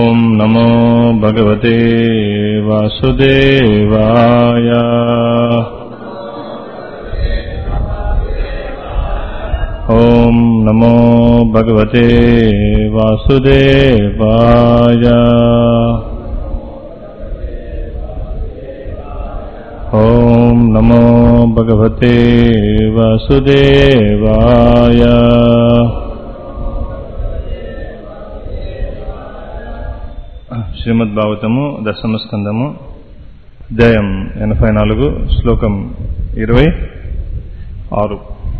ॐ नमो भगवते वासुदेवाय ॐ नमो भगवते वासुदेवाय ॐ नमो भगवते वासुदेवाय శ్రీమద్ భాగవతము దశమ స్కందము అధ్యాయం ఎనభై నాలుగు శ్లోకం ఇరవై ఆరు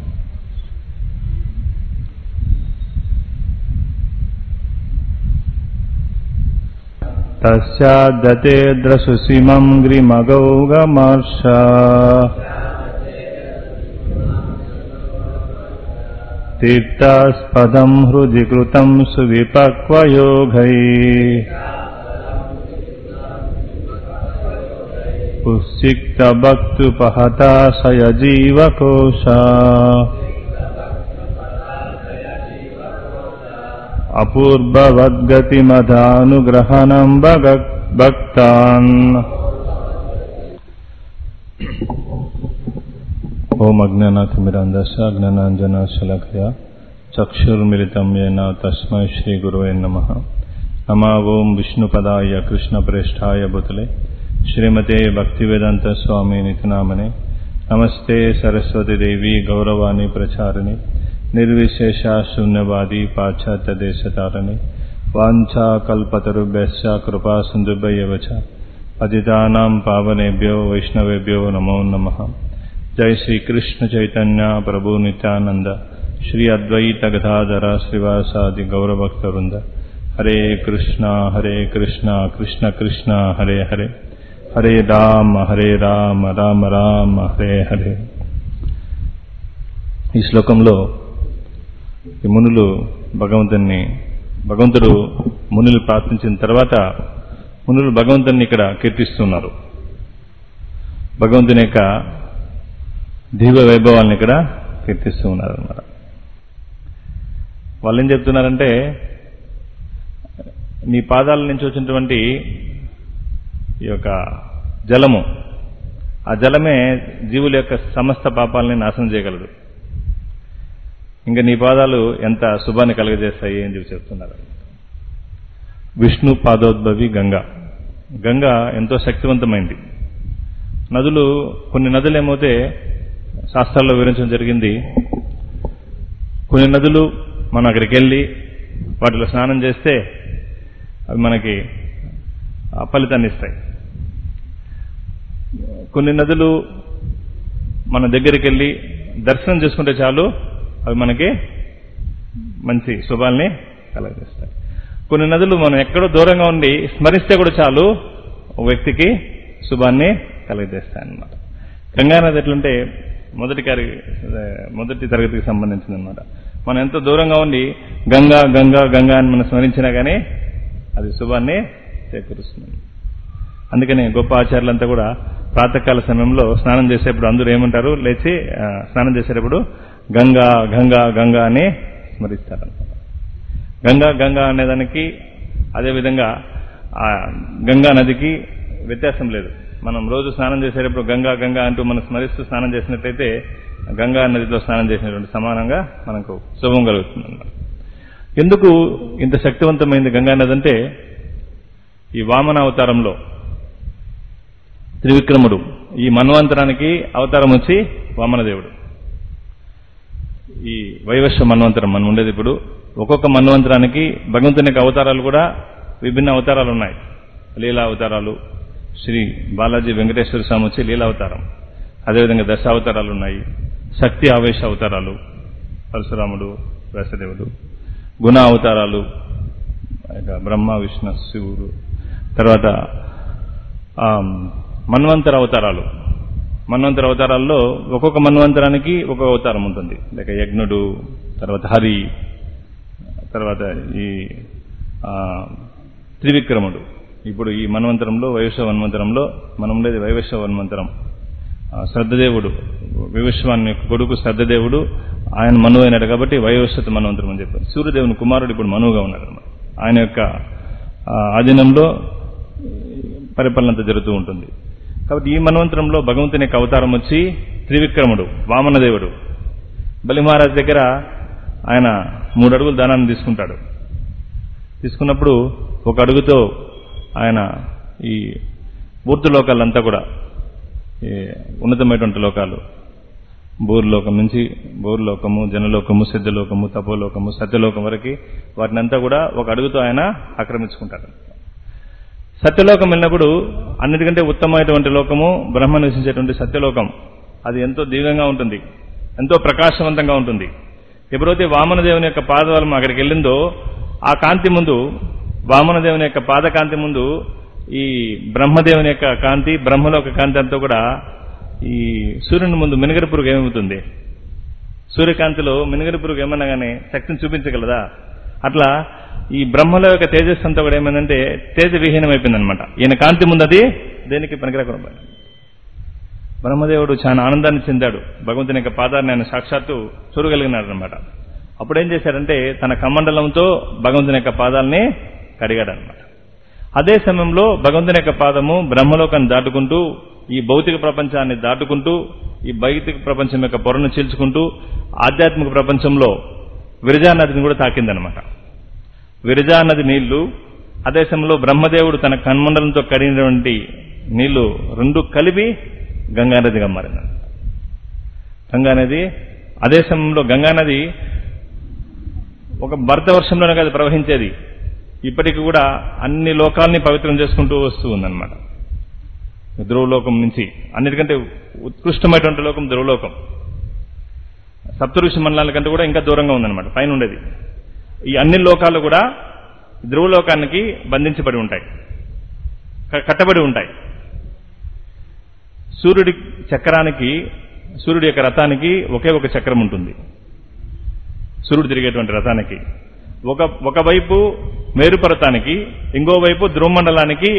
తస్యాదతేద్రసుసీమం గ్రిమగౌగమర్ష తీర్థాస్పదం హృది కృతం సువిపక్వయోగై పుస్సిక్తభక్తుపహతాశయ జీవకోశ అపూర్వవద్గతిమధానుగ్రహణం భక్తాన్ ఓం అజ్ఞానాతిమిరందశ అజ్ఞానాంజనశలకయ చక్షుర్మిలితం ఏన తస్మై శ్రీ గురువే నమ నమా ఓం విష్ణుపదాయ కృష్ణప్రేష్ఠాయ బుతలే శ్రీమతే భక్తివేదాంత స్వామి నితినామనే నమస్తే సరస్వతి దేవి గౌరవాణి ప్రచారిణి నిర్విశేష శూన్యవాది పాశ్చాత్య దేశతారణి వాంఛా కల్పతరుభ్యశ్చ కృపా సింధుభ్యవ చ పతితానాం పావనేభ్యో వైష్ణవేభ్యో నమో నమః జై శ్రీ కృష్ణ చైతన్య ప్రభు నిత్యానంద శ్రీ అద్వైత గదాధర శ్రీవాసాది గౌరభక్త వృంద హరే కృష్ణ హరే కృష్ణ కృష్ణ కృష్ణ హరే హరే హరే రామ హరే రామ రామ రామ హరే హరే ఈ శ్లోకంలో ఈ మునులు భగవంతుని భగవంతుడు మునులు ప్రార్థించిన తర్వాత మునులు భగవంతుని ఇక్కడ కీర్తిస్తున్నారు భగవంతుని యొక్క దివ్య వైభవాలను ఇక్కడ కీర్తిస్తూ ఉన్నారు అన్నమాట వాళ్ళు ఏం చెప్తున్నారంటే నీ పాదాల నుంచి వచ్చినటువంటి ఈ యొక్క జలము ఆ జలమే జీవుల యొక్క సమస్త పాపాలని నాశనం చేయగలదు ఇంకా నీ పాదాలు ఎంత శుభాన్ని కలుగజేస్తాయి అని చెప్పి చెప్తున్నారు విష్ణు పాదోద్భవి గంగ గంగ ఎంతో శక్తివంతమైంది నదులు కొన్ని నదులు ఏమవుతే శాస్త్రాల్లో వివరించడం జరిగింది కొన్ని నదులు మనం అక్కడికి వెళ్ళి వాటిలో స్నానం చేస్తే అవి మనకి ఫలితాన్ని ఇస్తాయి కొన్ని నదులు మన దగ్గరికి వెళ్ళి దర్శనం చేసుకుంటే చాలు అవి మనకి మంచి శుభాల్ని కలగజేస్తాయి కొన్ని నదులు మనం ఎక్కడో దూరంగా ఉండి స్మరిస్తే కూడా చాలు ఒక వ్యక్తికి శుభాన్ని కలగజేస్తాయి అన్నమాట గంగా నది ఎట్లుంటే మొదటి కారి మొదటి తరగతికి సంబంధించింది అనమాట మనం ఎంతో దూరంగా ఉండి గంగా గంగా గంగా అని మనం స్మరించినా కానీ అది శుభాన్ని చేకూరుస్తుంది అందుకని గొప్ప ఆచార్యులంతా కూడా ప్రాతకాల సమయంలో స్నానం చేసేప్పుడు అందరూ ఏమంటారు లేచి స్నానం చేసేటప్పుడు గంగా గంగా గంగా అని స్మరిస్తారు గంగా గంగా అనేదానికి అదేవిధంగా ఆ గంగా నదికి వ్యత్యాసం లేదు మనం రోజు స్నానం చేసేటప్పుడు గంగా గంగా అంటూ మనం స్మరిస్తూ స్నానం చేసినట్లయితే గంగా నదిలో స్నానం చేసినటువంటి సమానంగా మనకు శుభం కలుగుతుంది అన్నమాట ఎందుకు ఇంత శక్తివంతమైంది గంగా నది అంటే ఈ వామన అవతారంలో త్రివిక్రముడు ఈ మన్వంతరానికి అవతారం వచ్చి వామనదేవుడు ఈ వైవస్వ మన్వంతరం మనం ఉండేది ఇప్పుడు ఒక్కొక్క మన్వంతరానికి భగవంతుని యొక్క అవతారాలు కూడా విభిన్న అవతారాలు ఉన్నాయి లీలా అవతారాలు శ్రీ బాలాజీ వెంకటేశ్వర స్వామి వచ్చి లీలా అవతారం అదేవిధంగా దశ అవతారాలు ఉన్నాయి శక్తి ఆవేశ అవతారాలు పరశురాముడు వ్యాసదేవుడు గుణ అవతారాలు బ్రహ్మ విష్ణు శివుడు తర్వాత మన్వంతర అవతారాలు మన్వంతర అవతారాల్లో ఒక్కొక్క మన్వంతరానికి ఒక్కొక్క అవతారం ఉంటుంది లేక యజ్ఞుడు తర్వాత హరి తర్వాత ఈ త్రివిక్రముడు ఇప్పుడు ఈ మన్వంతరంలో వైవస్వ మన్వంతరంలో మనం ఉండేది వైవస్వ మన్వంతరం శ్రద్ధదేవుడు వివస్వాన్ని యొక్క కొడుకు శ్రద్ధదేవుడు ఆయన మనువు అయినాడు కాబట్టి వైవస్వత మన్వంతరం అని చెప్పారు సూర్యదేవుని కుమారుడు ఇప్పుడు మనువుగా ఉన్నాడు ఆయన యొక్క ఆ, ఆధీనంలో పరిపాలన అంతా జరుగుతూ ఉంటుంది కాబట్టి ఈ మన్వంతరంలో భగవంతుని యొక్క అవతారం వచ్చి త్రివిక్రముడు వామనదేవుడు బలి మహారాజ్ దగ్గర ఆయన మూడు అడుగులు దానాన్ని తీసుకుంటాడు తీసుకున్నప్పుడు ఒక అడుగుతో ఆయన ఈ ఊర్ధ లోకాలంతా కూడా ఈ ఉన్నతమైనటువంటి లోకాలు భూర్లోకం నుంచి భూర్లోకము జనలోకము సిద్ధలోకము తపోలోకము సత్యలోకం వరకు వాటిని అంతా కూడా ఒక అడుగుతో ఆయన ఆక్రమించుకుంటాడు సత్యలోకం వెళ్ళినప్పుడు అన్నిటికంటే ఉత్తమమైనటువంటి లోకము బ్రహ్మ నివసించేటువంటి సత్యలోకం అది ఎంతో దివ్యంగా ఉంటుంది ఎంతో ప్రకాశవంతంగా ఉంటుంది ఎప్పుడైతే వామనదేవుని యొక్క పాదవలం అక్కడికి వెళ్ళిందో ఆ కాంతి ముందు వామనదేవుని యొక్క పాదకాంతి ముందు ఈ బ్రహ్మదేవుని యొక్క కాంతి బ్రహ్మలోక కాంతి అంతా కూడా ఈ సూర్యుని ముందు మినగరి పురుగు ఏమవుతుంది సూర్యకాంతిలో మినగరి పురుగు ఏమన్నా కానీ శక్తిని చూపించగలదా అట్లా ఈ బ్రహ్మల యొక్క తేజస్సు అంతా కూడా ఏమైందంటే తేజ విహీనం అయిపోయిందనమాట ఈయన కాంతి ముందు అది దేనికి పనికిరాకుండా పోయింది. బ్రహ్మదేవుడు చాలా ఆనందాన్ని చెందాడు భగవంతుని యొక్క పాదాన్ని ఆయన సాక్షాత్తు చూడగలిగినాడు అనమాట అప్పుడు ఏం చేశాడంటే తన కమండలంతో భగవంతుని యొక్క పాదాలని కడిగాడు అనమాట అదే సమయంలో భగవంతుని యొక్క పాదము బ్రహ్మలోకాన్ని దాటుకుంటూ ఈ భౌతిక ప్రపంచాన్ని దాటుకుంటూ ఈ భౌతిక ప్రపంచం యొక్క పొరను చీల్చుకుంటూ ఆధ్యాత్మిక ప్రపంచంలో విరజా నదిని కూడా తాకిందనమాట విరజా నది నీళ్లు అదే సమయంలో బ్రహ్మదేవుడు తన కన్మండలంతో కడిగినటువంటి నీళ్లు రెండు కలిపి గంగానదిగా మారింది గంగానది అదే సమయంలో గంగానది ఒక భరత వర్షంలోనే కాదు ప్రవహించేది ఇప్పటికి కూడా అన్ని లోకాల్ని పవిత్రం చేసుకుంటూ వస్తూ ఉందన్నమాట ధ్రువలోకం నుంచి అన్నిటికంటే ఉత్కృష్టమైనటువంటి లోకం ధ్రువలోకం సప్తఋషి మండలాల కంటే కూడా ఇంకా దూరంగా ఉందన్నమాట పైన ఉండేది ఈ అన్ని లోకాలు కూడా ధ్రువలోకానికి బంధించబడి ఉంటాయి క- కట్టబడి ఉంటాయి సూర్యుడి చక్రానికి సూర్యుడి యొక్క రథానికి ఒకే ఒక చక్రం ఉంటుంది సూర్యుడు తిరిగేటువంటి రథానికి ఒక ఒకవైపు మేరుపర్వతానికి ఇంకోవైపు ధ్రువమండలానికి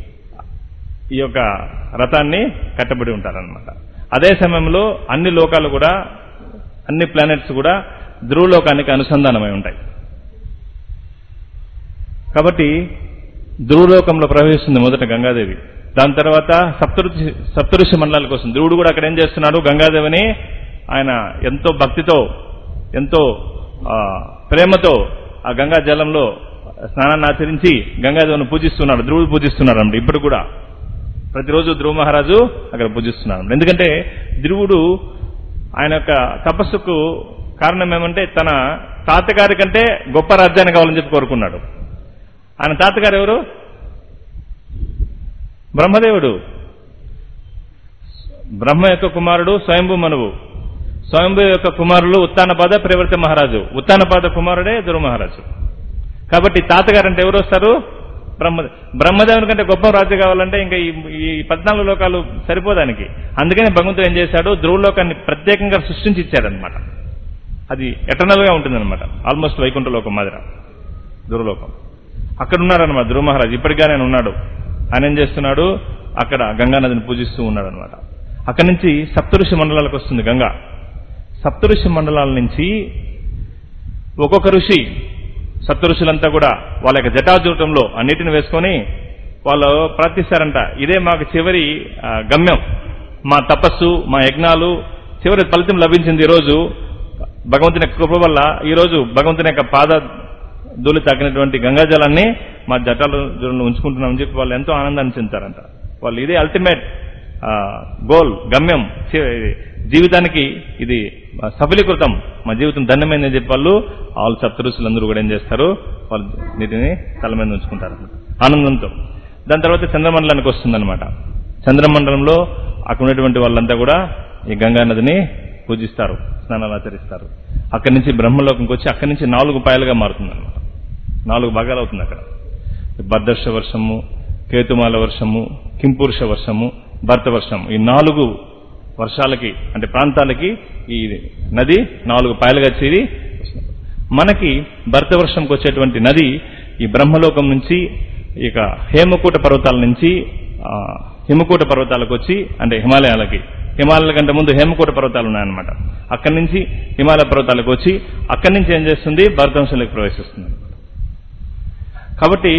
ఈ యొక్క రథాన్ని కట్టబడి ఉంటారనమాట అదే సమయంలో అన్ని లోకాలు కూడా అన్ని ప్లానెట్స్ కూడా ధ్రువలోకానికి అనుసంధానమై ఉంటాయి కాబట్టి ధ్రువలోకంలో ప్రవేశిస్తుంది మొదట గంగాదేవి దాని తర్వాత సప్తఋషి సప్తఋషి మండలాల కోసం ధ్రువుడు కూడా అక్కడ ఏం చేస్తున్నాడు గంగాదేవిని ఆయన ఎంతో భక్తితో ఎంతో ఆ, ప్రేమతో ఆ గంగా జలంలో స్నానాన్ని ఆచరించి గంగాదేవిని పూజిస్తున్నాడు ధ్రువుడు పూజిస్తున్నాడు అన్నమాట ఇప్పుడు కూడా ప్రతిరోజు ధ్రువ మహారాజు అక్కడ పూజిస్తున్నాడు ఎందుకంటే ధ్రువుడు ఆయన యొక్క తపస్సుకు కారణం ఏమంటే తన తాతగారి కంటే గొప్ప రాజ్యాన్ని కావాలని చెప్పి కోరుకున్నాడు ఆయన తాతగారు ఎవరు బ్రహ్మదేవుడు బ్రహ్మ యొక్క కుమారుడు స్వయంభూ మనువు స్వయంభూ యొక్క కుమారులు ఉత్తానపాద ప్రవర్త మహారాజు ఉత్తానపాద కుమారుడే ధ్రువ మహారాజు కాబట్టి తాతగారు అంటే ఎవరు వస్తారు బ్రహ్మ బ్రహ్మదేవుని కంటే గొప్ప రాజు కావాలంటే ఇంకా ఈ ఈ పద్నాలుగు లోకాలు సరిపోదానికి అందుకని భగవంతుడు ఏం చేశాడు ధ్రువలోకాన్ని ప్రత్యేకంగా సృష్టించి ఇచ్చాడనమాట అది ఎటర్నల్ గా ఉంటుందన్నమాట ఆల్మోస్ట్ వైకుంఠ లోకం మాదిర ధ్రువలోకం అక్కడ ఉన్నారనమాట ధ్రువ మహారాజు ఇప్పటికే ఆయన ఉన్నాడు ఆయన ఏం చేస్తున్నాడు అక్కడ గంగా నదిని పూజిస్తూ ఉన్నాడు అనమాట అక్కడి నుంచి సప్తఋషి మండలాలకు వస్తుంది గంగా సప్తఋషి మండలాల నుంచి ఒక్కొక్క ఋషి సప్తఋషులంతా కూడా వాళ్ళ యొక్క జటాజూటంలో ఆ నీటిని వేసుకొని వాళ్ళు ప్రార్థిస్తారంట ఇదే మాకు చివరి ఆ, గమ్యం మా తపస్సు మా యజ్ఞాలు చివరి ఫలితం లభించింది ఈరోజు భగవంతుని యొక్క కృప వల్ల ఈరోజు భగవంతుని యొక్క పాద ధూళి తాకినటువంటి గంగాజలాన్ని మా జటాలు జలంలో ఉంచుకుంటున్నామని చెప్పి వాళ్ళు ఎంతో ఆనందాన్ని చెందుతారంట వాళ్ళు ఇదే అల్టిమేట్ గోల్ గమ్యం చి- ఇది జీవితానికి ఇది సఫలీకృతం మా జీవితం ధన్యమైందని చెప్పి వాళ్ళు ఆల్ సప్తరుషులందరూ కూడా ఏం చేస్తారు వాళ్ళు నీటిని తల మీద ఉంచుకుంటారు ఆనందంతో దాని తర్వాత చంద్రమండలానికి వస్తుందన్నమాట చంద్రమండలంలో అక్కడ ఉన్నటువంటి వాళ్ళంతా కూడా ఈ గంగా నదిని పూజిస్తారు స్నానాలు ఆచరిస్తారు అక్కడి నుంచి బ్రహ్మలోకంకి వచ్చి అక్కడి నుంచి నాలుగు పాయలుగా మారుతుంది అనమాట నాలుగు భాగాలు అవుతుంది అక్కడ భద్రర్ష వర్షము కేతుమాల వర్షము కింపురుష వర్షము భర్త వర్షం ఈ నాలుగు వర్షాలకి అంటే ప్రాంతాలకి ఈ నది నాలుగు పాయలుగా చేరి మనకి భర్త వర్షంకి వచ్చేటువంటి నది ఈ బ్రహ్మలోకం నుంచి ఇక హేమకూట పర్వతాల నుంచి ఆ, హిమకూట పర్వతాలకు వచ్చి అంటే హిమాలయాలకి హిమాలయాల కంటే ముందు హేమకూట పర్వతాలు ఉన్నాయన్నమాట అక్కడి నుంచి హిమాలయ పర్వతాలకు వచ్చి అక్కడి నుంచి ఏం చేస్తుంది భరతవంశంలోకి ప్రవేశిస్తుంది కాబట్టి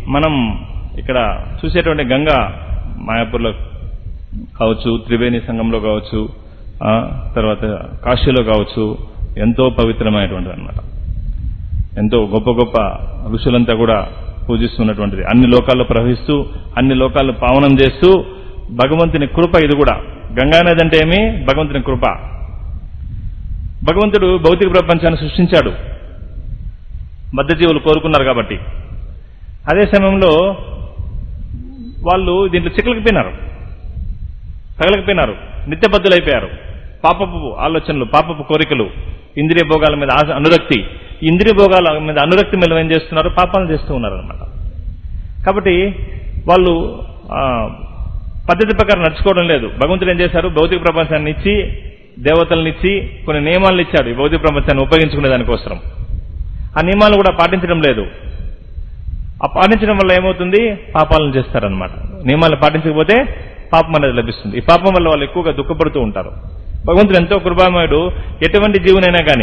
మనం ఇక్కడ చూసేటువంటి గంగా మాయాపూర్లో కావచ్చు త్రివేణి సంఘంలో కావచ్చు ఆ, తర్వాత కాశీలో కావచ్చు ఎంతో పవిత్రమైనటువంటిది అనమాట ఎంతో గొప్ప గొప్ప ఋషులంతా కూడా పూజిస్తున్నటువంటిది అన్ని లోకాల్లో ప్రవహిస్తూ అన్ని లోకాలను పావనం చేస్తూ భగవంతుని కృప ఇది కూడా గంగానది అంటే ఏమి భగవంతుని కృప భగవంతుడు భౌతిక ప్రపంచాన్ని సృష్టించాడు బద్ధజీవులు కోరుకున్నారు కాబట్టి అదే సమయంలో వాళ్ళు దీంట్లో చిక్కలకిపోయినారు తగలకపోయినారు నిత్యబద్ధులైపోయారు పాపపు ఆలోచనలు పాపపు కోరికలు ఇంద్రియ భోగాల మీద ఆశ- అనురక్తి ఈ ఇంద్రియ భోగాల మీద అనురక్తి మీద ఏం చేస్తున్నారు పాపాలను చేస్తూ ఉన్నారు అనమాట కాబట్టి వాళ్ళు ఆ, పద్ధతి ప్రకారం నడుచుకోవడం లేదు భగవంతుడు ఏం చేశారు భౌతిక ప్రపంచాన్ని ఇచ్చి దేవతలను ఇచ్చి కొన్ని నియమాలను ఇచ్చాడు ఈ భౌతిక ప్రపంచాన్ని ఉపయోగించుకునే దానికోసం ఆ నియమాలు కూడా పాటించడం లేదు ఆ పాటించడం వల్ల ఏమవుతుంది పాపాలను చేస్తారనమాట నియమాలు పాటించకపోతే పాపం అనేది లభిస్తుంది ఈ పాపం వల్ల వాళ్ళు ఎక్కువగా దుఃఖపడుతూ ఉంటారు భగవంతుడు ఎంతో కృపామయుడు ఎటువంటి జీవునైనా కానీ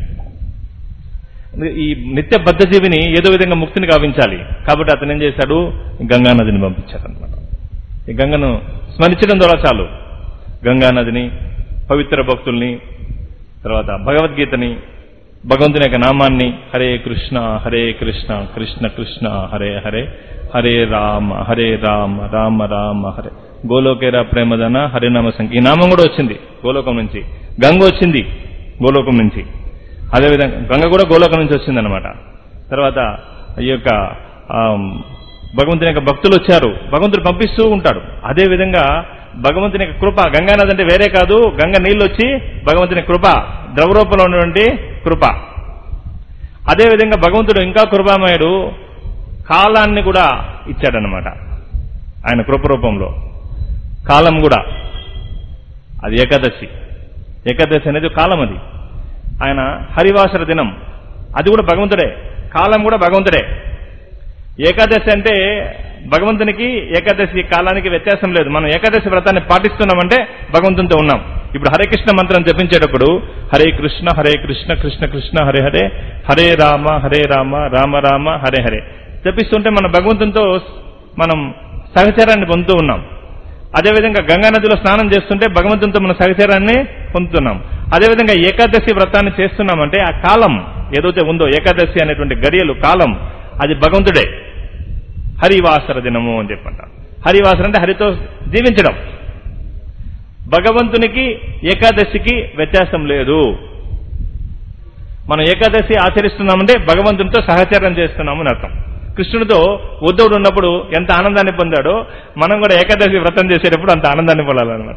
ఈ నిత్య బద్ధ జీవిని ఏదో విధంగా ముక్తిని గావించాలి కాబట్టి అతను ఏం చేశాడు గంగా నదిని పంపించాడు అనమాట ఈ గంగను స్మరించడం ద్వారా చాలు గంగా నదిని పవిత్ర భక్తుల్ని తర్వాత భగవద్గీతని భగవంతుని యొక్క నామాన్ని హరే కృష్ణ హరే కృష్ణ కృష్ణ కృష్ణ హరే హరే హరే రామ హరే రామ రామ రామ హరే గోలోకేరా ప్రేమదన హరినామ సంఖ్య ఈ నామం కూడా వచ్చింది గోలోకం నుంచి గంగ వచ్చింది గోలోకం నుంచి అదేవిధంగా గంగ కూడా గోలోకం నుంచి వచ్చిందనమాట తర్వాత ఈ యొక్క ఆమ్, భగవంతుని యొక్క భక్తులు వచ్చారు భగవంతుడు పంపిస్తూ ఉంటాడు అదే విధంగా భగవంతుని యొక్క కృప గంగా నది అంటే వేరే కాదు గంగ నీళ్ళు వచ్చి భగవంతుని కృప ద్రవరూపంలో ఉన్నటువంటి కృప అదే విధంగా భగవంతుడు ఇంకా కృపామయుడు కాలాన్ని కూడా ఇచ్చాడనమాట ఆయన కృప రూపంలో కాలం కూడా అది ఏకాదశి ఏకాదశి అనేది కాలం అది ఆయన హరివాసర దినం అది కూడా భగవంతుడే కాలం కూడా భగవంతుడే ఏకాదశి అంటే భగవంతునికి ఏకాదశి కాలానికి వ్యత్యాసం లేదు మనం ఏకాదశి వ్రతాన్ని పాటిస్తున్నామంటే భగవంతునితో ఉన్నాం ఇప్పుడు హరే కృష్ణ మంత్రం జపించేటప్పుడు హరే కృష్ణ హరే కృష్ణ కృష్ణ కృష్ణ హరే హరే హరే రామ హరే రామ రామ రామ హరే హరే జపిస్తుంటే మన భగవంతునితో మనం సహచరాన్ని పొందుతూ ఉన్నాం అదేవిధంగా గంగా నదిలో స్నానం చేస్తుంటే భగవంతునితో మన సహచరాన్ని పొందుతున్నాం అదేవిధంగా ఏకాదశి వ్రతాన్ని చేస్తున్నామంటే ఆ కాలం ఏదైతే ఉందో ఏకాదశి అనేటువంటి గడియలు కాలం అది భగవంతుడే హరివాసర దినము అని చెప్పంట హరివాసర అంటే హరితో జీవించడం భగవంతునికి ఏకాదశికి వ్యత్యాసం లేదు మనం ఏకాదశి ఆచరిస్తున్నామంటే భగవంతునితో సహచారం చేస్తున్నామని అర్థం కృష్ణుడితో ఉద్ధవుడు ఉన్నప్పుడు ఎంత ఆనందాన్ని పొందాడో మనం కూడా ఏకాదశి వ్రతం చేసేటప్పుడు అంత ఆనందాన్ని పొందాలన్నమాట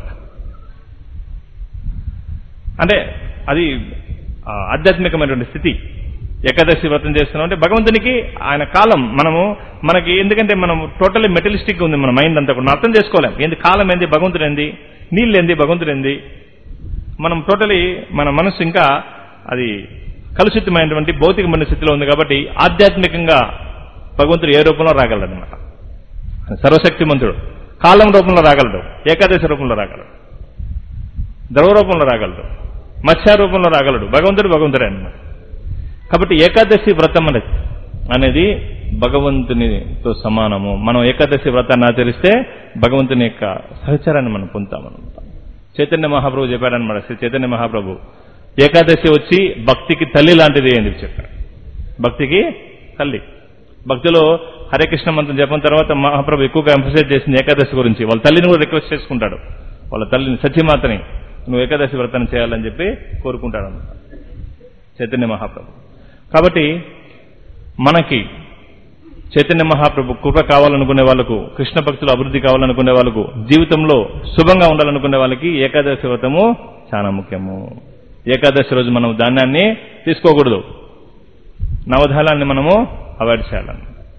అంటే అది ఆ, ఆధ్యాత్మికమైనటువంటి స్థితి ఏకాదశి వ్రతం చేస్తున్నాం అంటే భగవంతునికి ఆయన కాలం మనము మనకి ఎందుకంటే మనం టోటల్లీ మెటలిస్టిక్ ఉంది మన మైండ్ అంతా కూడా మనం అర్థం చేసుకోలేం ఏంది కాలం ఏంది భగవంతుడు ఏంది నీళ్ళు ఏంది భగవంతుడు ఏంది మనం టోటలీ మన మనసు ఇంకా అది కలుషితమైనటువంటి భౌతికమైన స్థితిలో ఉంది కాబట్టి ఆధ్యాత్మికంగా భగవంతుడు ఏ రూపంలో రాగలడు అనమాట సర్వశక్తిమంతుడు కాలం రూపంలో రాగలడు ఏకాదశి రూపంలో రాగలడు ద్రవ రూపంలో రాగలడు మత్స్య రూపంలో రాగలడు భగవంతుడు భగవంతుడే అన్నమాట కాబట్టి ఏకాదశి వ్రతం అనేది అనేది భగవంతునితో సమానము మనం ఏకాదశి వ్రతాన్ని ఆచరిస్తే భగవంతుని యొక్క సహచారాన్ని మనం పొందుతామన్నమాట చైతన్య మహాప్రభు చెప్పాడనమాట శ్రీ చైతన్య మహాప్రభు ఏకాదశి వచ్చి భక్తికి తల్లి లాంటిది అని చెప్పి చెప్పాడు భక్తికి తల్లి భక్తిలో హరే కృష్ణ మంత్రం చెప్పిన తర్వాత మహాప్రభు ఎక్కువగా ఎంఫసైజ్ చేసింది ఏకాదశి గురించి వాళ్ళ తల్లిని కూడా రిక్వెస్ట్ చేసుకుంటాడు వాళ్ళ తల్లిని సత్యమాతని నువ్వు ఏకాదశి వ్రతాన్ని చేయాలని చెప్పి కోరుకుంటాడు అన్నమాట చైతన్య మహాప్రభు కాబట్టి మనకి చైతన్య మహాప్రభు కృప కావాలనుకునే వాళ్ళకు కృష్ణ భక్తులు అభివృద్ధి కావాలనుకునే వాళ్ళకు జీవితంలో శుభంగా ఉండాలనుకునే వాళ్ళకి ఏకాదశి వ్రతము చాలా ముఖ్యము ఏకాదశి రోజు మనం ధాన్యాన్ని తీసుకోకూడదు నవధాన్యాన్ని మనము అవాయిడ్ చేయాలని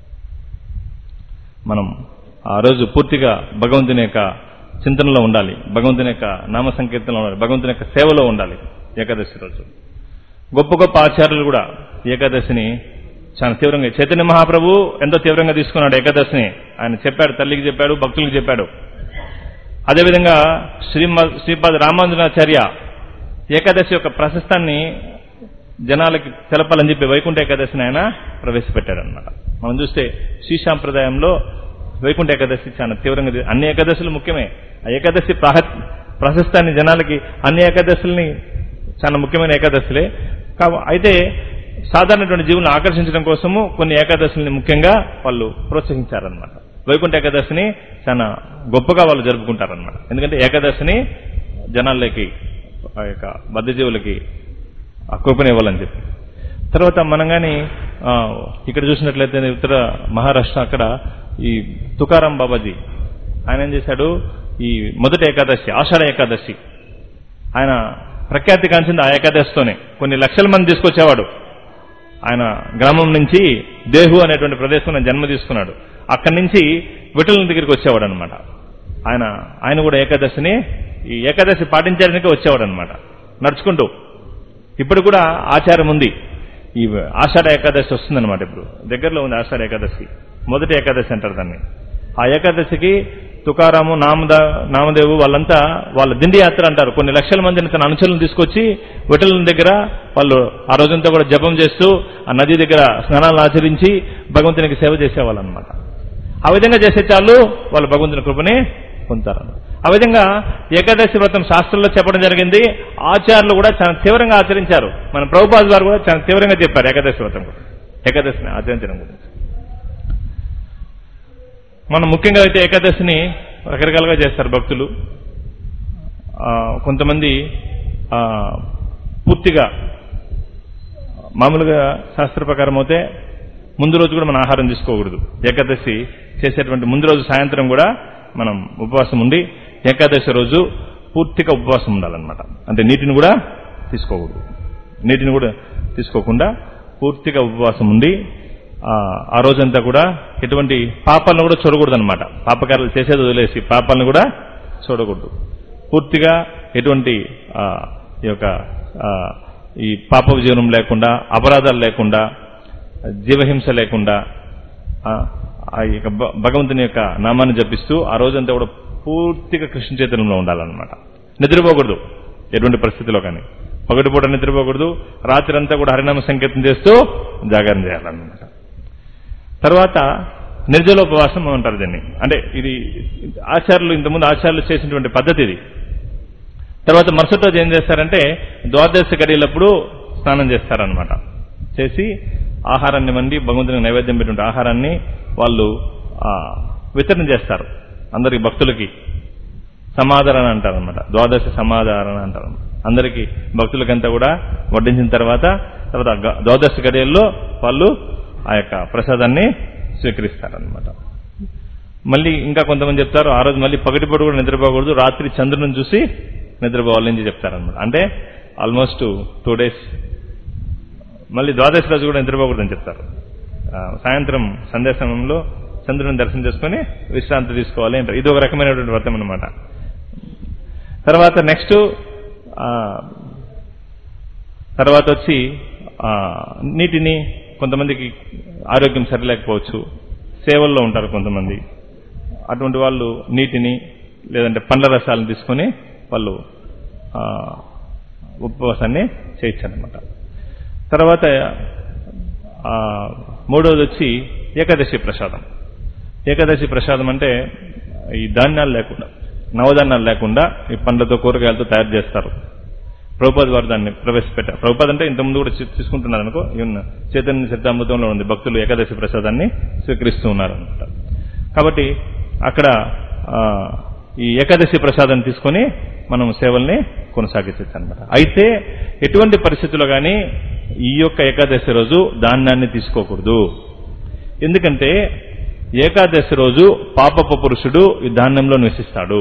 మనం ఆ రోజు పూర్తిగా భగవంతుని యొక్క చింతనలో ఉండాలి భగవంతుని యొక్క నామ సంకీర్తనలో ఉండాలి భగవంతుని యొక్క సేవలో ఉండాలి ఏకాదశి రోజు గొప్ప గొప్ప ఆచార్యులు కూడా ఏకాదశిని చాలా తీవ్రంగా చైతన్య మహాప్రభు ఎంతో తీవ్రంగా తీసుకున్నాడు ఏకాదశిని ఆయన చెప్పాడు తల్లికి చెప్పాడు భక్తులకు చెప్పాడు అదేవిధంగా శ్రీమ శ్రీపాద రామానుజనాచార్య ఏకాదశి యొక్క ప్రశస్తాన్ని జనాలకి తెలపాలని చెప్పి వైకుంఠ ఏకాదశిని ఆయన ప్రవేశపెట్టాడనమాట మనం చూస్తే శ్రీ సాంప్రదాయంలో వైకుంఠ ఏకాదశి చాలా తీవ్రంగా తీ- అన్ని ఏకాదశులు ముఖ్యమే ఆ ఏకాదశి ప్రాహ- ప్రాశస్తాన్ని జనాలకి అన్ని ఏకాదశుల్ని చాలా ముఖ్యమైన ఏకాదశులే కావ అయితే సాధారణటువంటి జీవులను ఆకర్షించడం కోసము కొన్ని ఏకాదశుల్ని ముఖ్యంగా వాళ్ళు ప్రోత్సహించారనమాట వైకుంఠ ఏకాదశిని చాలా గొప్పగా వాళ్ళు జరుపుకుంటారనమాట ఎందుకంటే ఏకాదశిని జనాల్లోకి ఆ యొక్క బద్ధజీవులకి ఆ కృపణ ఇవ్వాలని చెప్పి తర్వాత మనం కానీ ఇక్కడ చూసినట్లయితే ఉత్తర మహారాష్ట్ర అక్కడ ఈ తుకారాం బాబాజీ ఆయన ఏం చేశాడు ఈ మొదటి ఏకాదశి ఆషాఢ ఏకాదశి ఆయన ప్రఖ్యాతి కాంచింది ఆ ఏకాదశితోనే కొన్ని లక్షల మంది తీసుకొచ్చేవాడు ఆయన గ్రామం నుంచి దేహు అనేటువంటి ప్రదేశంలో జన్మ తీసుకున్నాడు అక్కడి నుంచి విఠల దగ్గరికి వచ్చేవాడు అనమాట ఆయన ఆయన కూడా ఏకాదశిని ఈ ఏకాదశి పాటించడానికి వచ్చేవాడు అనమాట నడుచుకుంటూ ఇప్పుడు కూడా ఆచారం ఉంది ఈ ఆషాఢ ఏకాదశి వస్తుందన్నమాట ఇప్పుడు దగ్గరలో ఉంది ఆషాఢ ఏకాదశి మొదటి ఏకాదశి అంటారు దాన్ని ఆ ఏకాదశికి తుకారాము నామద నామదేవు వాళ్ళంతా వాళ్ళ దిండి యాత్ర అంటారు కొన్ని లక్షల మందిని తన అనుచరులను తీసుకొచ్చి విఠలం దగ్గర వాళ్ళు ఆ రోజంతా కూడా జపం చేస్తూ ఆ నది దగ్గర స్నానాలను ఆచరించి భగవంతునికి సేవ చేసేవాళ్ళు అనమాట ఆ విధంగా చేసే చాలు వాళ్ళు భగవంతుని కృపని పొందుతారు ఆ విధంగా ఏకాదశి వ్రతం శాస్త్రంలో చెప్పడం జరిగింది ఆచార్యులు కూడా చాలా తీవ్రంగా ఆచరించారు మన ప్రభుపాద్ వారు కూడా చాలా తీవ్రంగా చెప్పారు ఏకాదశి వ్రతం గురించి. ఏకాదశిని ఆచరించడం గురించి మనం ముఖ్యంగా అయితే ఏకాదశిని రకరకాలుగా చేస్తారు భక్తులు ఆ, కొంతమంది ఆ, పూర్తిగా మామూలుగా శాస్త్ర ప్రకారం అయితే ముందు రోజు కూడా మనం ఆహారం తీసుకోకూడదు ఏకాదశి చేసేటువంటి ముందు రోజు సాయంత్రం కూడా మనం ఉపవాసం ఉండి ఏకాదశి రోజు పూర్తిగా ఉపవాసం ఉండాలన్నమాట అంటే నీటిని కూడా తీసుకోకూడదు నీటిని కూడా తీసుకోకుండా పూర్తిగా ఉపవాసం ఉండి ఆ, ఆ రోజంతా కూడా ఎటువంటి పాపాలను కూడా చూడకూడదు అనమాట పాపకారాలు చేసేది వదిలేసి పాపాలను కూడా చూడకూడదు పూర్తిగా ఎటువంటి ఆ, ఈ యొక్క ఆ, ఈ పాప జీవనం లేకుండా అపరాధాలు లేకుండా జీవహింస లేకుండా ఆ, ఆ యొక్క భ- భగవంతుని యొక్క నామాన్ని జపిస్తూ ఆ రోజంతా కూడా పూర్తిగా కృష్ణ చైతన్యంలో ఉండాలన్నమాట నిద్రపోకూడదు ఎటువంటి పరిస్థితిలో కానీ పగటిపూట నిద్రపోకూడదు రాత్రి అంతా కూడా హరినామ సంకీర్తన చేస్తూ జాగరణ చేయాలన్నమాట తర్వాత నిర్జలోపవాసం అంటారు దీన్ని అంటే ఇది ఆచార్యులు ఇంతకుముందు ఆచార్యులు చేసినటువంటి పద్ధతి ఇది తర్వాత మరుసటి రోజు ఏం చేస్తారంటే ద్వాదశ గడియలప్పుడు స్నానం చేస్తారనమాట చేసి ఆహారాన్ని వండి భగవంతునికి నైవేద్యం పెట్టిన ఆహారాన్ని వాళ్ళు ఆ, వితరణ చేస్తారు అందరికి భక్తులకి సమాధారణ అంటారు అనమాట ద్వాదశ సమాధారణ అంటారు అందరికి భక్తులకంతా కూడా వడ్డించిన తర్వాత తర్వాత గ- ద్వాదశ గడియల్లో వాళ్ళు ఆ యొక్క ప్రసాదాన్ని స్వీకరిస్తారనమాట మళ్ళీ ఇంకా కొంతమంది చెప్తారు ఆ రోజు మళ్ళీ పగటిపూట కూడా నిద్రపోకూడదు రాత్రి చంద్రుని చూసి నిద్రపోవాలని చెప్తారనమాట అంటే ఆల్మోస్ట్ టూ డేస్ మళ్ళీ ద్వాదశి రోజు కూడా నిద్రపోకూడదని చెప్తారు ఆ, సాయంత్రం సంధ్యా సమయంలో చంద్రుని దర్శనం చేసుకుని విశ్రాంతి తీసుకోవాలి అంటారు ఇది ఒక రకమైనటువంటి వ్రతం అనమాట తర్వాత నెక్స్ట్ తర్వాత వచ్చి ఆ, నీటిని కొంతమందికి ఆరోగ్యం సరిలేకపోవచ్చు సేవల్లో ఉంటారు కొంతమంది అటువంటి వాళ్ళు నీటిని లేదంటే పండ్ల రసాలను తీసుకొని వాళ్ళు ఆ, ఉపవాసాన్ని చేయొచ్చనమాట తర్వాత ఆ, మూడవది వచ్చి ఏకాదశి ప్రసాదం ఏకాదశి ప్రసాదం అంటే ఈ ధాన్యాలు లేకుండా నవధాన్యాలు లేకుండా ఈ పండ్లతో కూరగాయలతో తయారు చేస్తారు ప్రభుపాద్ వారు దాన్ని ప్రవేశపెట్టారు ప్రభుపాద్ అంటే ఇంతకుముందు కూడా తీ- తీసుకుంటున్నారు అనుకో ఈవెన్ చైతన్య సిద్ధామృతంలో ఉంది భక్తులు ఏకాదశి ప్రసాదాన్ని స్వీకరిస్తూ ఉన్నారు అనమాట కాబట్టి అక్కడ ఆ, ఈ ఏకాదశి ప్రసాదం తీసుకొని మనం సేవల్ని కొనసాగించచ్చు అనమాట అయితే ఎటువంటి పరిస్థితుల్లో కానీ ఈ యొక్క ఏకాదశి రోజు ధాన్యాన్ని తీసుకోకూడదు ఎందుకంటే ఏకాదశి రోజు పాపపు పురుషుడు ఈ ధాన్యంలో నివసిస్తాడు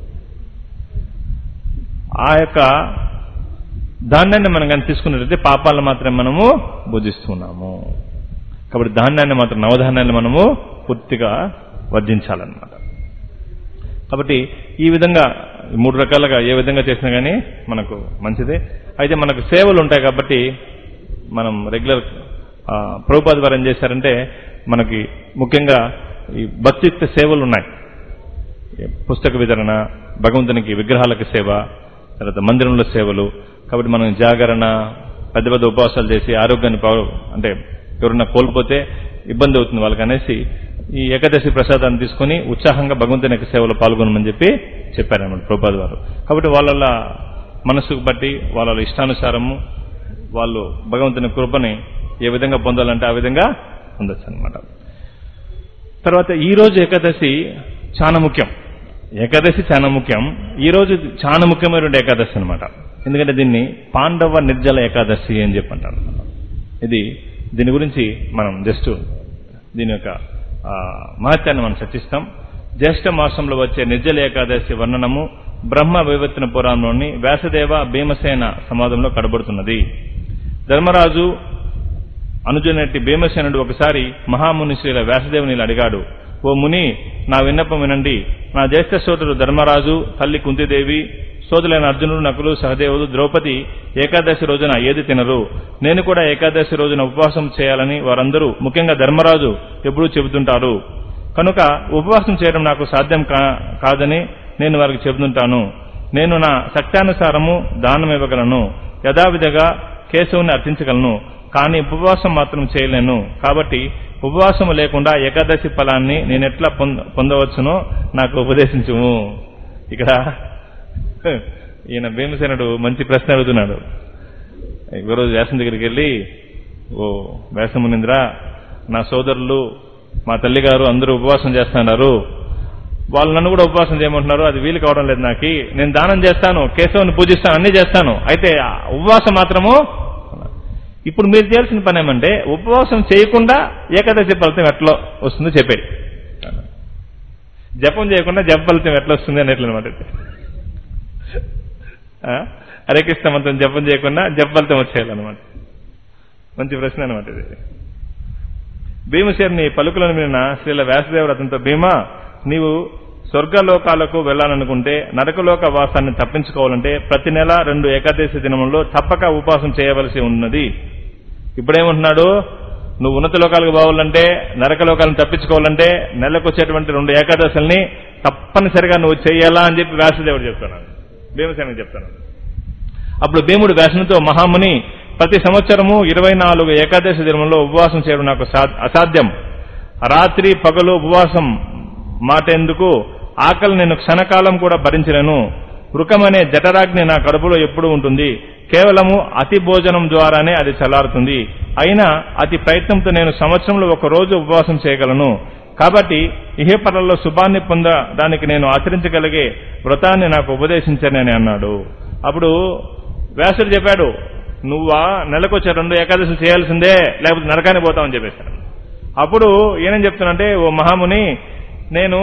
ఆ యొక్క ధాన్యాన్ని మనం కానీ తీసుకున్నట్లయితే పాపాలను మాత్రం మనము భుజిస్తున్నాము కాబట్టి ధాన్యాన్ని మాత్రం నవధాన్యాన్ని మనము పూర్తిగా వర్జించాలన్నమాట కాబట్టి ఈ విధంగా ఈ మూడు రకాలుగా ఏ విధంగా చేసినా కానీ మనకు మంచిదే అయితే మనకు సేవలు ఉంటాయి కాబట్టి మనం రెగ్యులర్ ప్రభుపాద వారు ఏం చేశారంటే మనకి ముఖ్యంగా ఈ భక్తియుక్త సేవలు ఉన్నాయి పుస్తక వితరణ భగవంతునికి విగ్రహాలకు సేవ తర్వాత మందిరంలో సేవలు కాబట్టి మనం జాగరణ పెద్ద పెద్ద ఉపవాసాలు చేసి ఆరోగ్యాన్ని పాడు అంటే ఎవరన్నా కోల్పోతే ఇబ్బంది అవుతుంది వాళ్ళకి అనేసి ఈ ఏకాదశి ప్రసాదాన్ని తీసుకుని ఉత్సాహంగా భగవంతుని యొక్క సేవలో పాల్గొనమని చెప్పి చెప్పారన్నమాట ప్రభుపాద వారు కాబట్టి వాళ్ళ మనసుకు బట్టి వాళ్ళ ఇష్టానుసారము వాళ్ళు భగవంతుని కృపని ఏ విధంగా పొందాలంటే ఆ విధంగా పొందొచ్చు అనమాట తర్వాత ఈ రోజు ఏకాదశి చాలా ముఖ్యం ఏకాదశి చాలా ముఖ్యం ఈ రోజు చాలా ముఖ్యమైనటువంటి ఏకాదశి అనమాట ఎందుకంటే దీన్ని పాండవ నిర్జల ఏకాదశి అని చెప్పి అంటారు ఇది దీని గురించి మనం జస్ట్ దీని యొక్క ఆ, మహత్యాన్ని మనం చర్చిస్తాం జ్యేష్ఠ మాసంలో వచ్చే నిర్జల ఏకాదశి వర్ణనము బ్రహ్మ వైవర్తన పురాణంలోని వ్యాసదేవ భీమసేన సమాధంలో కడబడుతున్నది ధర్మరాజు అనుజునట్టి భీమసేనుడు ఒకసారి మహాముని శ్రీల వ్యాసదేవుని ఇలా అడిగాడు ఓ ముని నా విన్నపం వినండి నా జ్యేష్ఠ సోదరుడు ధర్మరాజు తల్లి కుంతిదేవి సోదరులైన అర్జునుడు నకులు సహదేవుడు ద్రౌపది ఏకాదశి రోజున ఏది తినరు నేను కూడా ఏకాదశి రోజున ఉపవాసం చేయాలని వారందరూ ముఖ్యంగా ధర్మరాజు ఎప్పుడూ చెబుతుంటారు కనుక ఉపవాసం చేయడం నాకు సాధ్యం కా- కాదని నేను వారికి చెబుతుంటాను నేను నా శక్తానుసారము దానం ఇవ్వగలను యథావిధిగా కేశవుని అర్పించగలను కానీ ఉపవాసం మాత్రం చేయలేను కాబట్టి ఉపవాసం లేకుండా ఏకాదశి ఫలాన్ని నేను ఎట్లా పొంద- పొందవచ్చునో నాకు ఉపదేశించుము ఇక్కడ ఈయన భీమసేనుడు మంచి ప్రశ్న అడుగుతున్నాడు ఒకరోజు వ్యాసం దగ్గరికి వెళ్ళి ఓ వ్యాసమునింద్ర నా సోదరులు మా తల్లిగారు అందరూ ఉపవాసం చేస్తున్నారు వాళ్ళు నన్ను కూడా ఉపవాసం చేయమంటున్నారు అది వీలు కావడం లేదు నాకు నేను దానం చేస్తాను కేశవుని పూజిస్తాను అన్ని చేస్తాను అయితే ఆ ఉపవాసం మాత్రము ఇప్పుడు మీరు చేయాల్సిన పని ఏమంటే ఉపవాసం చేయకుండా ఏకాదశి ఫలితం ఎట్లా వస్తుందో చెప్పేది జపం చేయకుండా జప ఫలితం ఎట్లా వస్తుంది అనేట్లు అనమాట హరే కృష్ణ మంత్రం జపం చేయకుండా జప ఫలితం వచ్చేయాలన్నమాట మంచి ప్రశ్న అనమాట ఇది భీమసేని పలుకులను విన్న శ్రీల వ్యాసదేవుడు అతనితో భీమా నీవు స్వర్గలోకాలకు వెళ్ళాలనుకుంటే నరకలోక వాసాన్ని తప్పించుకోవాలంటే ప్రతి నెల రెండు ఏకాదశి దినములలో తప్పక ఉపవాసం చేయవలసి ఉన్నది ఇప్పుడేమంటున్నాడు నువ్వు ఉన్నత లోకాలకు పోవాలంటే నరక లోకాలను తప్పించుకోవాలంటే నెలకు వచ్చేటువంటి రెండు ఏకాదశుల్ని తప్పనిసరిగా నువ్వు చేయాలా అని చెప్పి వ్యాసదేవుడు చెప్తున్నాను భీమసేనకి చెప్తాను అప్పుడు భీముడు వ్యాసనతో మహాముని ప్రతి సంవత్సరము ఇరవై నాలుగు ఏకాదశి దినంలో ఉపవాసం చేయడం నాకు సా- అసాధ్యం రాత్రి పగలు ఉపవాసం మాటేందుకు ఆకలి నేను క్షణకాలం కూడా భరించలేను వృకమనే జఠరాగ్ని నా కడుపులో ఎప్పుడూ ఉంటుంది కేవలము అతి భోజనం ద్వారానే అది చల్లారుతుంది అయినా అతి ప్రయత్నంతో నేను సంవత్సరంలో ఒక రోజు ఉపవాసం చేయగలను కాబట్టి ఇహపరలో శుభాన్ని పొందడానికి నేను ఆచరించగలిగే వ్రతాన్ని నాకు ఉపదేశించనని అన్నాడు అప్పుడు వ్యాసుడు చెప్పాడు నువ్వా నెలకొచ్చే రెండు ఏకాదశులు చేయాల్సిందే లేకపోతే నరకానికి పోతావని చెప్పేశాడు అప్పుడు ఏనేం చెప్తున్నంటే ఓ మహాముని నేను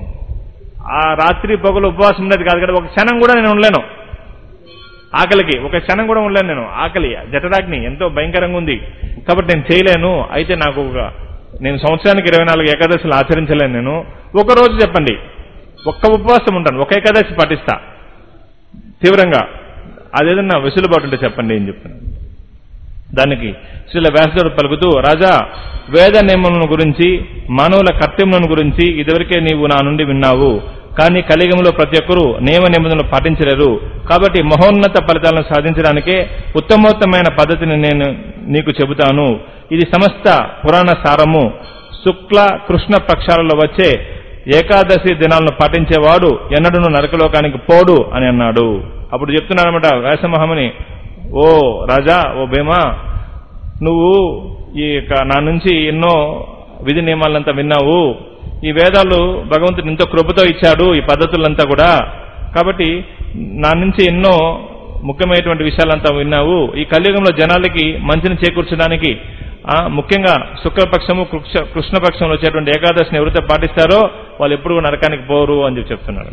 ఆ రాత్రి పగలు ఉపవాసం ఉండేది కాదు కదా ఒక క్షణం కూడా నేను ఉండలేను ఆకలికి ఒక క్షణం కూడా ఉండలేను నేను ఆకలి జఠరాగ్ని ఎంతో భయంకరంగా ఉంది కాబట్టి నేను చేయలేను అయితే నాకు ఒక నేను సంవత్సరానికి ఇరవై నాలుగు ఏకాదశులు ఆచరించలేను నేను ఒక రోజు చెప్పండి ఒక్క ఉపవాసం ఉంటాను ఒక ఏకాదశి పాటిస్తా తీవ్రంగా అదేదన్నా వెసులుబాటు ఉంటే చెప్పండి అని చెప్తున్నాను దానికి శ్రీల వ్యాసుడు పలుకుతూ రాజా వేద నియమములను గురించి మానవుల కర్తవ్యములను గురించి ఇదివరకే నీవు నా నుండి విన్నావు కానీ కలియుగంలో ప్రతి ఒక్కరూ నియమ నిబంధనలు పాటించలేరు కాబట్టి మహోన్నత ఫలితాలను సాధించడానికే ఉత్తమోత్తమైన పద్ధతిని నేను నీకు చెబుతాను ఇది సమస్త పురాణ సారము శుక్ల కృష్ణ పక్షాలలో వచ్చే ఏకాదశి దినాలను పాటించేవాడు ఎన్నడూను నరకలోకానికి పోడు అని అన్నాడు అప్పుడు చెప్తున్నానమాట వ్యాసమహముని ఓ రాజా ఓ భీమా నువ్వు ఈ యొక్క నా నుంచి ఎన్నో విధి నియమాలంతా విన్నావు ఈ వేదాలు భగవంతుడు ఎంతో కృపతో ఇచ్చాడు ఈ పద్ధతులంతా కూడా కాబట్టి నా నుంచి ఎన్నో ముఖ్యమైనటువంటి విషయాలంతా విన్నావు ఈ కలియుగంలో జనాలకి మంచిని చేకూర్చడానికి ఆ, ముఖ్యంగా శుక్లపక్షము కృష్ణ కృష్ణపక్షంలో వచ్చేటువంటి ఏకాదశిని ఎవరైతే పాటిస్తారో వాళ్ళు ఎప్పుడు నరకానికి పోరు అని చెప్పి చెప్తున్నాడు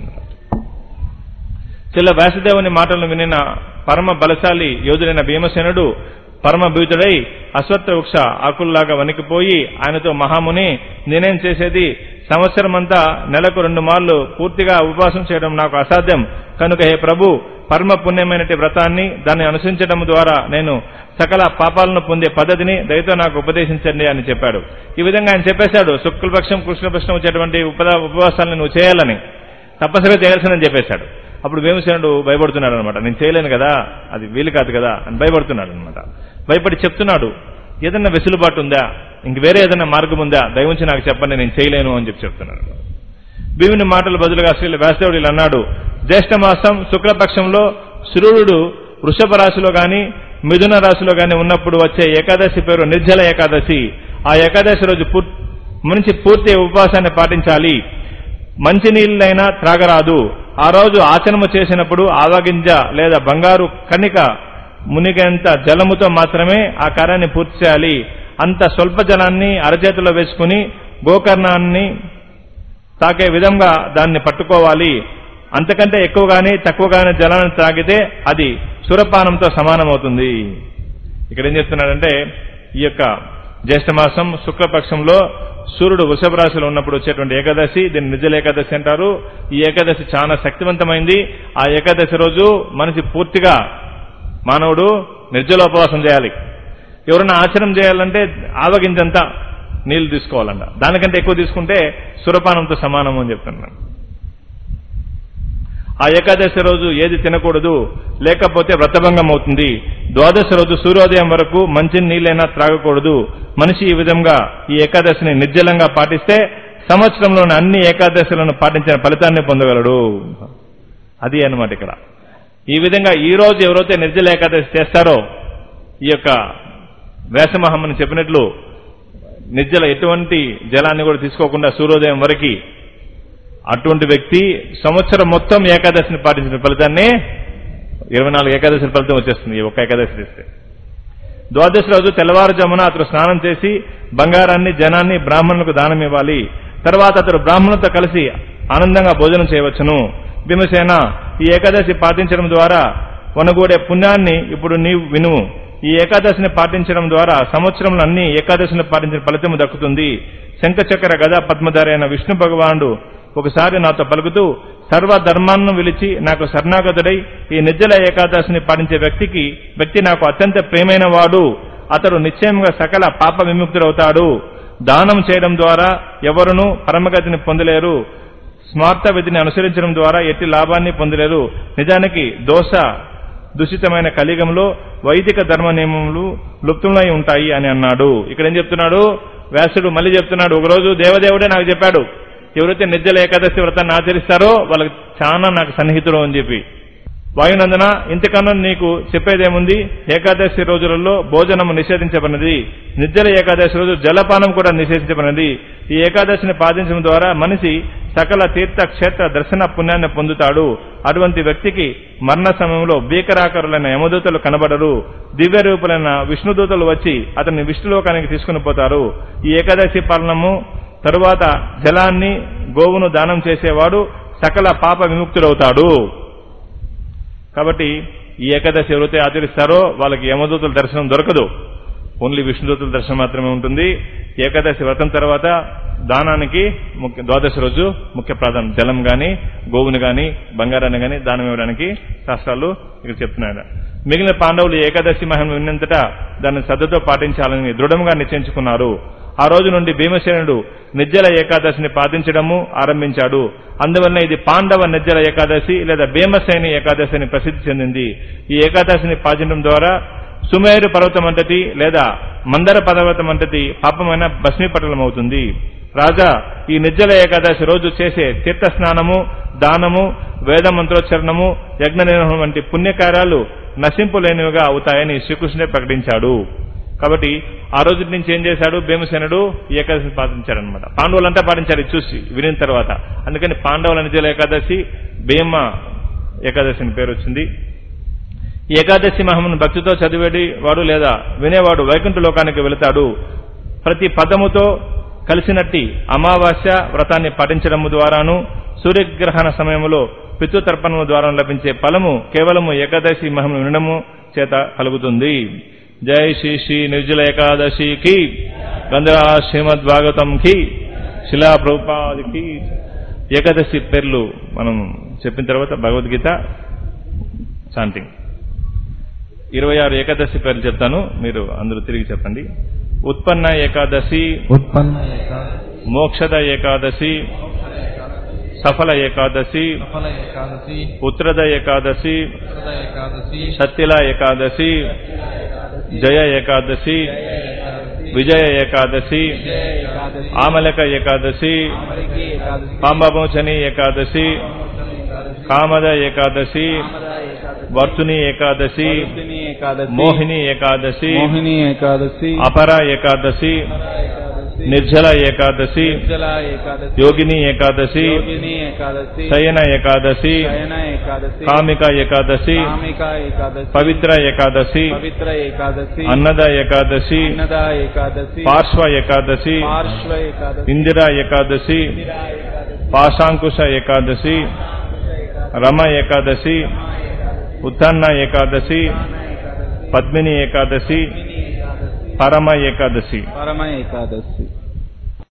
చిల్ల వ్యాసదేవుని మాటలను వినిన పరమ బలశాలి యోధుడైన భీమసేనుడు పరమ భీతుడై అశ్వత్థ వృక్ష ఆకుల్లాగా వణికిపోయి ఆయనతో మహాముని నేనేం చేసేది సంవత్సరమంతా నెలకు రెండు మార్లు పూర్తిగా ఉపవాసం చేయడం నాకు అసాధ్యం కనుక హే ప్రభు పరమ పుణ్యమైనటి వ్రతాన్ని దాన్ని అనుసరించడం ద్వారా నేను సకల పాపాలను పొందే పద్ధతిని దయతో నాకు ఉపదేశించండి అని చెప్పాడు ఈ విధంగా ఆయన చెప్పేశాడు శుక్లపక్షం కృష్ణపక్షం వచ్చేటువంటి ఉపద ఉపవాసాలను నువ్వు చేయాలని తప్పనిసరిగా చేయాల్సిందని చెప్పేశాడు అప్పుడు భీమసేనుడు భయపడుతున్నాడు అనమాట నేను చేయలేను కదా అది వీలు కాదు కదా అని భయపడుతున్నాడు అనమాట భయపడి చెప్తున్నాడు ఏదన్నా వెసులుబాటు ఉందా ఇంక వేరే ఏదైనా మార్గం ఉందా దయవుంచి నాకు చెప్పండి నేను చేయలేను అని చెప్పి చెప్తున్నాడు భీముని మాటలు బదులుగా శ్రీ వ్యాసదేవుడు ఇలా అన్నాడు జ్యేష్ఠ మాసం శుక్లపక్షంలో సూర్యుడు వృషభ రాశిలో గాని మిథున రాశిలో గాని ఉన్నప్పుడు వచ్చే ఏకాదశి పేరు నిర్జల ఏకాదశి ఆ ఏకాదశి రోజు పూర్- మనిషి పూర్తి ఉపవాసాన్ని పాటించాలి మంచినీళ్ళైనా త్రాగరాదు ఆ రోజు ఆచరణ చేసినప్పుడు ఆవగింజ లేదా బంగారు కణిక మునిగేంత జలముతో మాత్రమే ఆ కార్యాన్ని పూర్తి చేయాలి అంత స్వల్ప జలాన్ని అరచేతిలో వేసుకుని గోకర్ణాన్ని తాకే విధంగా దాన్ని పట్టుకోవాలి అంతకంటే ఎక్కువగానే తక్కువగానే జలాన్ని తాగితే అది సురపానంతో సమానమవుతుంది ఇక్కడ ఏం చెప్తున్నాడంటే ఈ యొక్క జ్యేష్ఠమాసం శుక్లపక్షంలో సూర్యుడు వృషభ రాశిలో ఉన్నప్పుడు వచ్చేటువంటి ఏకాదశి దీన్ని నిజల ఏకాదశి అంటారు ఈ ఏకాదశి చాలా శక్తివంతమైంది ఆ ఏకాదశి రోజు మనిషి పూర్తిగా మానవుడు నిర్జలోపవాసం చేయాలి ఎవరైనా ఆచరణ చేయాలంటే ఆవగింజంతా నీళ్లు తీసుకోవాలంట దానికంటే ఎక్కువ తీసుకుంటే సురపానంతో సమానం అని చెప్తున్నాను ఆ ఏకాదశి రోజు ఏది తినకూడదు లేకపోతే వ్రతభంగం అవుతుంది ద్వాదశి రోజు సూర్యోదయం వరకు మంచి నీళ్ళైనా త్రాగకూడదు మనిషి ఈ విధంగా ఈ ఏకాదశిని నిర్జలంగా పాటిస్తే సంవత్సరంలోని అన్ని ఏకాదశులను పాటించిన ఫలితాన్ని పొందగలడు అది అన్నమాట ఇక్కడ ఈ విధంగా ఈ రోజు ఎవరైతే నిర్జల ఏకాదశి చేస్తారో ఈ యొక్క వేసమహమ్మని చెప్పినట్లు నిర్జల ఎటువంటి జలాన్ని కూడా తీసుకోకుండా సూర్యోదయం వరకు అటువంటి వ్యక్తి సంవత్సరం మొత్తం ఏకాదశిని పాటించిన ఫలితాన్ని ఇరవై నాలుగు ఏకాదశి ఫలితం వచ్చేస్తుంది ఈ ఒక్క ఏకాదశి చేస్తే ద్వాదశి రోజు తెల్లవారుజామున అతడు స్నానం చేసి బంగారాన్ని జనాన్ని బ్రాహ్మణులకు దానం ఇవ్వాలి తర్వాత అతడు బ్రాహ్మణులతో కలిసి ఆనందంగా భోజనం చేయవచ్చును భీమసేన ఈ ఏకాదశి పాటించడం ద్వారా వనగూడే పుణ్యాన్ని ఇప్పుడు నీవు విను ఈ ఏకాదశిని పాటించడం ద్వారా సంవత్సరంలో అన్ని ఏకాదశిని పాటించిన ఫలితము దక్కుతుంది శంఖచక్ర గద పద్మధారి అయిన విష్ణు భగవానుడు ఒకసారి నాతో పలుకుతూ సర్వ ధర్మాలను విలిచి నాకు శరణాగతుడై ఈ నిర్జల ఏకాదశిని పాటించే వ్యక్తికి వ్యక్తి నాకు అత్యంత ప్రేమైన వాడు అతడు నిశ్చయంగా సకల పాప విముక్తుడవుతాడు దానం చేయడం ద్వారా ఎవరునూ పరమగతిని పొందలేరు స్మార్త విధిని అనుసరించడం ద్వారా ఎట్టి లాభాన్ని పొందలేరు నిజానికి దోష దూషితమైన కలిగంలో వైదిక ధర్మ నియమములు లుప్తమై ఉంటాయి అని అన్నాడు ఇక్కడ ఏం చెప్తున్నాడు వ్యాసుడు మళ్ళీ చెప్తున్నాడు ఒకరోజు దేవదేవుడే నాకు చెప్పాడు ఎవరైతే నిర్జల ఏకాదశి వ్రతాన్ని ఆచరిస్తారో వాళ్ళకి చాలా నాకు సన్నిహితుడు అని చెప్పి వాయునందన ఇంతకన్నా నీకు చెప్పేదేముంది ఏకాదశి రోజులలో భోజనము నిషేధించబడినది నిర్జల ఏకాదశి రోజు జలపానం కూడా నిషేధించబడినది ఈ ఏకాదశిని పాటించడం ద్వారా మనిషి సకల తీర్థ క్షేత్ర దర్శన పుణ్యాన్ని పొందుతాడు అటువంటి వ్యక్తికి మరణ సమయంలో భీకరాకారులైన యమదూతలు కనబడరు దివ్య రూపులైన విష్ణుదూతలు వచ్చి అతన్ని విష్ణులోకానికి తీసుకుని పోతారు ఈ ఏకాదశి పాలనము తరువాత జలాన్ని గోవును దానం చేసేవాడు సకల పాప విముక్తుడవుతాడు కాబట్టి ఈ ఏకాదశి ఎవరైతే ఆచరిస్తారో వాళ్ళకి యమదూతుల దర్శనం దొరకదు ఓన్లీ విష్ణుదూతుల దర్శనం మాత్రమే ఉంటుంది ఏకాదశి వ్రతం తర్వాత దానానికి ముఖ్య ద్వాదశి రోజు ముఖ్య ప్రాధాన్యం జలం గాని గోవుని గాని బంగారాన్ని గాని దానం ఇవ్వడానికి శాస్త్రాలు ఇక్కడ చెప్తున్నాడు మిగిలిన పాండవులు ఏకాదశి మహిమ విన్నంతటా దాన్ని శ్రద్ధతో పాటించాలని దృఢంగా నిశ్చయించుకున్నారు ఆ రోజు నుండి భీమసేనుడు నిర్జల ఏకాదశిని పాటించడము ఆరంభించాడు అందువలన ఇది పాండవ నిర్జల ఏకాదశి లేదా భీమసేని ఏకాదశి అని ప్రసిద్ధి చెందింది ఈ ఏకాదశిని పాటించడం ద్వారా సుమేరు పర్వతమంతటి లేదా మందర పర్వతమంతటి పాపమైన భస్మీపటలమవుతుంది రాజా ఈ నిర్జల ఏకాదశి రోజు చేసే తీర్థ స్నానము దానము వేద మంత్రోచ్చరణము యజ్ఞ నిర్వహణ వంటి పుణ్యకార్యాలు నశింపులేనివిగా అవుతాయని శ్రీకృష్ణుడే ప్రకటించాడు కాబట్టి ఆ రోజు నుంచి ఏం చేశాడు భీమసేనుడు ఈ ఏకాదశిని పాటించాడనమాట పాండవులంతా పాటించారు ఇది చూసి వినిన తర్వాత అందుకని పాండవుల నిజల ఏకాదశి భీమ ఏకాదశి అని పేరు వచ్చింది ఈ ఏకాదశి మహమ్మను భక్తితో చదివేడి వాడు లేదా వినేవాడు వైకుంఠ లోకానికి వెళతాడు ప్రతి పదముతో కలిసినట్టి అమావాస్య వ్రతాన్ని పాటించడము ద్వారాను సూర్యగ్రహణ సమయంలో పితృతర్పణము ద్వారా లభించే ఫలము కేవలము ఏకాదశి మహమ్మను వినడము చేత కలుగుతుంది జై శ్రీ శ్రీ నిర్జల ఏకాదశికి గంధరా శ్రీమద్ భాగవతం కి శిలా ప్రభుపాదికి ఏకాదశి పేర్లు మనం చెప్పిన తర్వాత భగవద్గీత శాంతింగ్ ఇరవై ఆరు ఏకాదశి పేర్లు చెప్తాను మీరు అందరూ తిరిగి చెప్పండి ఉత్పన్న ఏకాదశి ఉత్పన్న ఏకాదశి మోక్షద ఏకాదశి సఫల ఏకాదశి సఫల ఏకాదశి పుత్రద ఏకాదశి ఉత్తర ఏకాదశి సత్తిల ఏకాదశి జయ ఏకాదశి విజయ ఏకాదశి విజయ ఏకాదశి ఆమలక ఏకాదశి అమరికి ఏకాదశి పాంబమోచని ఏకాదశి ఏకాదశి కామద ఏకాదశి కామద ఏకాదశి వర్తుని ఏకాదశి వరుసిని ఏకాదశి మోహిని ఏకాదశి మోహిని ఏకాదశి అపర ఏకాదశి ఏకాదశి నిర్జల ఏకాదశి నిర్జల ఏకాదశి యోగిని ఏకాదశి యోగిని ఏకాదశి శయన ఏకాదశి శయన ఏకాదశి కామిక ఏకాదశి కామిక ఏకాదశి పవిత్ర ఏకాదశి పవిత్ర ఏకాదశి అన్నద ఏకాదశి అన్నద ఏకాదశి పార్శ్వ ఏకాదశి పార్శ్వ ఏకాదశి ఇందిరా ఏకాదశి పాశాంకుశ ఏకాదశి రమ ఏకాదశి ఉత్తన్న ఏకాదశి పద్మిని ఏకాదశి పరమ ఏకాదశి పరమ ఏకాదశి